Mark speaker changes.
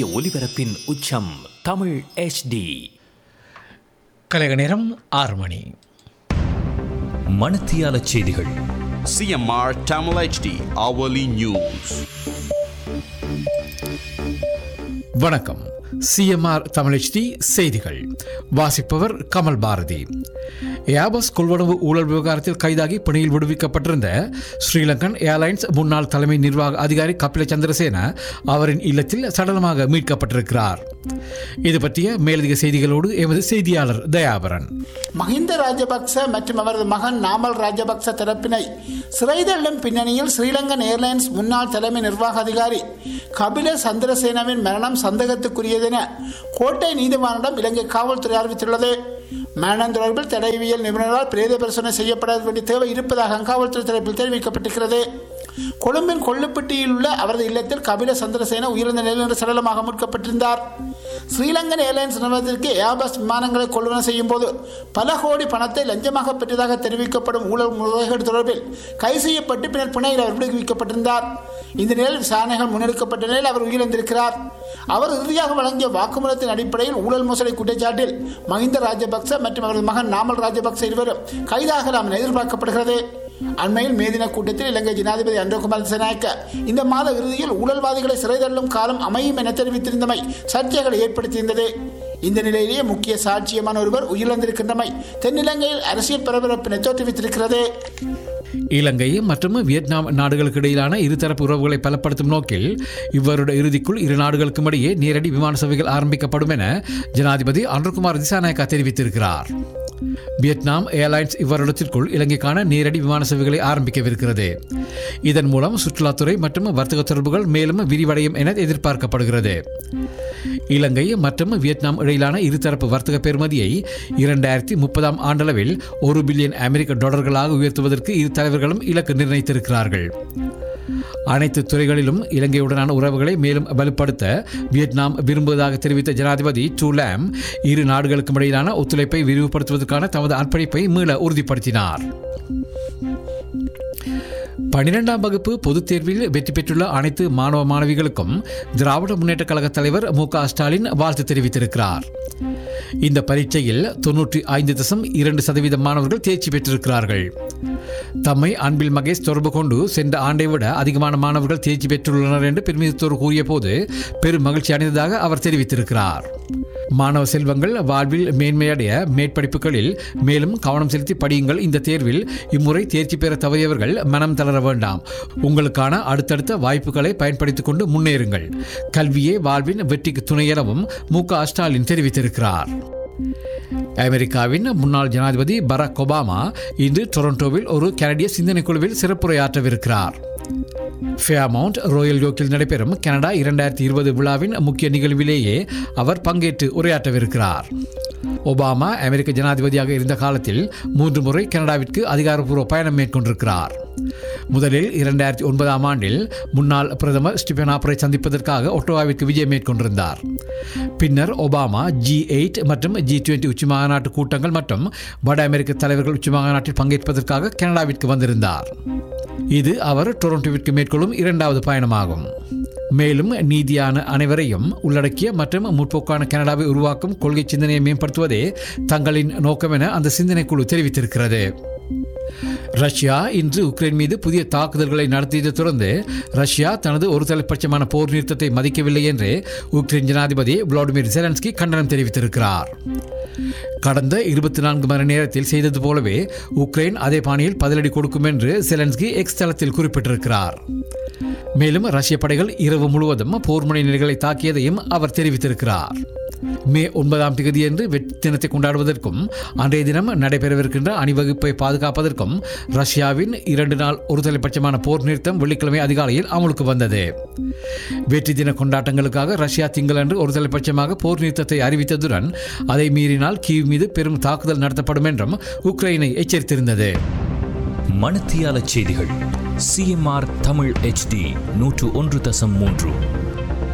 Speaker 1: சூரிய ஒளிபரப்பின் உச்சம் தமிழ் HD
Speaker 2: கலைக நேரம் ஆறு மணி
Speaker 1: மணத்தியால செய்திகள்
Speaker 3: CMR Tamil HD hourly news.
Speaker 2: வணக்கம் சிஎம்ஆர் தமிழ்ச்சி செய்திகள் வாசிப்பவர் கமல் பாரதி ஏபஸ் கொள்வனவு ஊழல் விவகாரத்தில் கைதாகி பணியில் விடுவிக்கப்பட்டிருந்த ஸ்ரீலங்கன் ஏர்லைன்ஸ் முன்னாள் தலைமை நிர்வாக அதிகாரி கபில சந்திரசேன அவரின் இல்லத்தில் சடலமாக மீட்கப்பட்டிருக்கிறார் இது பற்றிய மேலதிக செய்திகளோடு எமது செய்தியாளர் தயாபரன்
Speaker 4: மஹிந்த ராஜபக்ச மற்றும் அவரது மகன் நாமல் ராஜபக்ச தரப்பினை சிறைதள்ளும் பின்னணியில் ஸ்ரீலங்கன் ஏர்லைன்ஸ் முன்னாள் தலைமை நிர்வாக அதிகாரி கபில சந்திரசேனவின் மரணம் சந்தேகத்துக்குரியதென கோட்டை நீதிமன்றம் இலங்கை காவல்துறை அறிவித்துள்ளது மரணம் தொடர்பில் தடயவியல் நிபுணரால் பிரேத பரிசோதனை செய்யப்பட வேண்டிய தேவை இருப்பதாக காவல்துறை தரப்பில் தெரிவிக்கப்பட்டிருக்கிறது கொழும்பின் கொள்ளுப்பட்டியில் உள்ள அவரது இல்லத்தில் கபில சந்திரசேன உயிரிழந்த நிலையில் இன்று சடலமாக மீட்கப்பட்டிருந்தார் ஸ்ரீலங்கன் ஏர்லைன்ஸ் நிறுவனத்திற்கு ஏர்பஸ் விமானங்களை கொள்வன செய்யும் போது பல கோடி பணத்தை லஞ்சமாக பெற்றதாக தெரிவிக்கப்படும் ஊழல் முறைகேடு தொடர்பில் கைது செய்யப்பட்டு பின்னர் பிணையில் அவர் விடுவிக்கப்பட்டிருந்தார் இந்த நிலையில் விசாரணைகள் முன்னெடுக்கப்பட்ட நிலையில் அவர் உயிரிழந்திருக்கிறார் அவர் இறுதியாக வழங்கிய வாக்குமூலத்தின் அடிப்படையில் ஊழல் மோசடி குற்றச்சாட்டில் மஹிந்த ராஜபக்ச மற்றும் அவரது மகன் நாமல் ராஜபக்ச இருவரும் கைதாகலாம் என எதிர்பார்க்கப்படுகிறது அண்மையில் மேதின கூட்டத்தில் இலங்கை ஜனாதிபதி அன்றகுமார் திசநாயக்க இந்த மாத இறுதியில் ஊழல்வாதிகளை சிறை தள்ளும் காலம் அமையும் என தெரிவித்திருந்தமை சர்ச்சைகளை ஏற்படுத்தியிருந்தது இந்த நிலையிலேயே முக்கிய சாட்சியமான ஒருவர் உயிரிழந்திருக்கின்றமை தென்னிலங்கையில் அரசியல் பரபரப்பினை தோற்றுவித்திருக்கிறது
Speaker 2: இலங்கை மற்றும் வியட்நாம் நாடுகளுக்கு இடையிலான இருதரப்பு உறவுகளை பலப்படுத்தும் நோக்கில் இவ்வருட இறுதிக்குள் இரு நாடுகளுக்கும் இடையே நேரடி விமான சேவைகள் ஆரம்பிக்கப்படும் என ஜனாதிபதி அன்ருகுமார் திசாநாயக்கா தெரிவித்திருக்கிறார் வியட்நாம் ஏர்லைன்ஸ் இவ்வருடத்திற்குள் இலங்கைக்கான நேரடி விமான சேவைகளை ஆரம்பிக்கவிருக்கிறது இதன் மூலம் சுற்றுலாத்துறை மற்றும் வர்த்தக தொடர்புகள் மேலும் விரிவடையும் என எதிர்பார்க்கப்படுகிறது இலங்கை மற்றும் வியட்நாம் இடையிலான இருதரப்பு வர்த்தக பெறுமதியை இரண்டாயிரத்தி முப்பதாம் ஆண்டளவில் ஒரு பில்லியன் அமெரிக்க டாலர்களாக உயர்த்துவதற்கு இரு தலைவர்களும் இலக்கு நிர்ணயித்திருக்கிறார்கள் அனைத்து துறைகளிலும் இலங்கையுடனான உறவுகளை மேலும் வலுப்படுத்த வியட்நாம் விரும்புவதாக தெரிவித்த ஜனாதிபதி டூலாம் இரு நாடுகளுக்கும் இடையிலான ஒத்துழைப்பை விரிவுபடுத்துவதற்கான தமது அர்ப்பணிப்பை மீள உறுதிப்படுத்தினார் பனிரெண்டாம் வகுப்பு பொதுத் தேர்வில் வெற்றி பெற்றுள்ள அனைத்து மாணவ மாணவிகளுக்கும் திராவிட முன்னேற்ற கழக தலைவர் மு க ஸ்டாலின் வாழ்த்து தெரிவித்திருக்கிறார் இந்த பரீட்சையில் தொன்னூற்றி ஐந்து தசம் இரண்டு சதவீத மாணவர்கள் தேர்ச்சி பெற்றிருக்கிறார்கள் தம்மை அன்பில் மகேஷ் தொடர்பு கொண்டு சென்ற ஆண்டை விட அதிகமான மாணவர்கள் தேர்ச்சி பெற்றுள்ளனர் என்று பெருமிதத்தோடு கூறிய போது பெரும் மகிழ்ச்சி அடைந்ததாக அவர் தெரிவித்திருக்கிறார் மாணவ செல்வங்கள் வாழ்வில் மேன்மையடைய மேற்படிப்புகளில் மேலும் கவனம் செலுத்தி படியுங்கள் இந்த தேர்வில் இம்முறை தேர்ச்சி பெற தவறியவர்கள் மனம் தளர வேண்டாம் உங்களுக்கான அடுத்தடுத்த வாய்ப்புகளை பயன்படுத்திக் கொண்டு முன்னேறுங்கள் கல்வியே வாழ்வின் வெற்றிக்கு துணை எனவும் மு க ஸ்டாலின் தெரிவித்திருக்கிறார் அமெரிக்காவின் முன்னாள் ஜனாதிபதி பராக் ஒபாமா இன்று டொரண்டோவில் ஒரு கனடிய சிந்தனை குழுவில் சிறப்புரையாற்றவிருக்கிறார் ஃபேமவுண்ட் ராயல் யோக்கில் நடைபெறும் கனடா இரண்டாயிரத்தி இருபது விழாவின் முக்கிய நிகழ்விலேயே அவர் பங்கேற்று உரையாற்றவிருக்கிறார் ஒபாமா அமெரிக்க ஜனாதிபதியாக இருந்த காலத்தில் மூன்று முறை கனடாவிற்கு அதிகாரப்பூர்வ பயணம் மேற்கொண்டிருக்கிறார் முதலில் இரண்டாயிரத்தி ஒன்பதாம் ஆண்டில் முன்னாள் பிரதமர் ஸ்டிபன் ஆப்பரை சந்திப்பதற்காக ஒட்டோவாவிற்கு விஜயம் மேற்கொண்டிருந்தார் பின்னர் ஒபாமா ஜி எயிட் மற்றும் ஜி டுவெண்டி உச்சி மாநாட்டு கூட்டங்கள் மற்றும் வட அமெரிக்க தலைவர்கள் உச்சி மாநாட்டில் பங்கேற்பதற்காக கனடாவிற்கு வந்திருந்தார் இது அவர் டொரண்டோவிற்கு மேற்கொள்ளும் இரண்டாவது பயணமாகும் மேலும் நீதியான அனைவரையும் உள்ளடக்கிய மற்றும் முற்போக்கான கனடாவை உருவாக்கும் கொள்கை சிந்தனையை மேம்படுத்துவதே தங்களின் நோக்கம் என அந்த சிந்தனை குழு தெரிவித்திருக்கிறது ரஷ்யா இன்று உக்ரைன் மீது புதிய தாக்குதல்களை நடத்தியதை தொடர்ந்து ரஷ்யா தனது ஒரு தலைப்பட்சமான போர் நிறுத்தத்தை மதிக்கவில்லை என்று உக்ரைன் ஜனாதிபதி விளாடிமிர் ஜெலன்ஸ்கி கண்டனம் தெரிவித்திருக்கிறார் கடந்த இருபத்தி நான்கு மணி நேரத்தில் செய்தது போலவே உக்ரைன் அதே பாணியில் பதிலடி கொடுக்கும் என்று செலன்ஸ்கி எக்ஸ் தளத்தில் குறிப்பிட்டிருக்கிறார் மேலும் ரஷ்ய படைகள் இரவு முழுவதும் போர் முனை நிலைகளை தாக்கியதையும் அவர் தெரிவித்திருக்கிறார் மே ஒன்பதாம் தேதியன்று வெற்றி தினத்தை கொண்டாடுவதற்கும் அன்றைய தினம் நடைபெறவிருக்கின்ற அணிவகுப்பை பாதுகாப்பதற்கும் ரஷ்யாவின் இரண்டு நாள் ஒரு தலைப்பட்சமான போர் நிறுத்தம் வெள்ளிக்கிழமை அதிகாலையில் அமலுக்கு வந்தது வெற்றி தின கொண்டாட்டங்களுக்காக ரஷ்யா திங்களன்று ஒரு தலைப்பட்சமாக போர் நிறுத்தத்தை அறிவித்ததுடன் அதை மீறினால் கீவ் மீது பெரும் தாக்குதல் நடத்தப்படும் என்றும் உக்ரைனை எச்சரித்திருந்தது
Speaker 1: மணத்தியால செய்திகள் சிஎம்ஆர் தமிழ் HD நூற்று ஒன்று தசம் மூன்று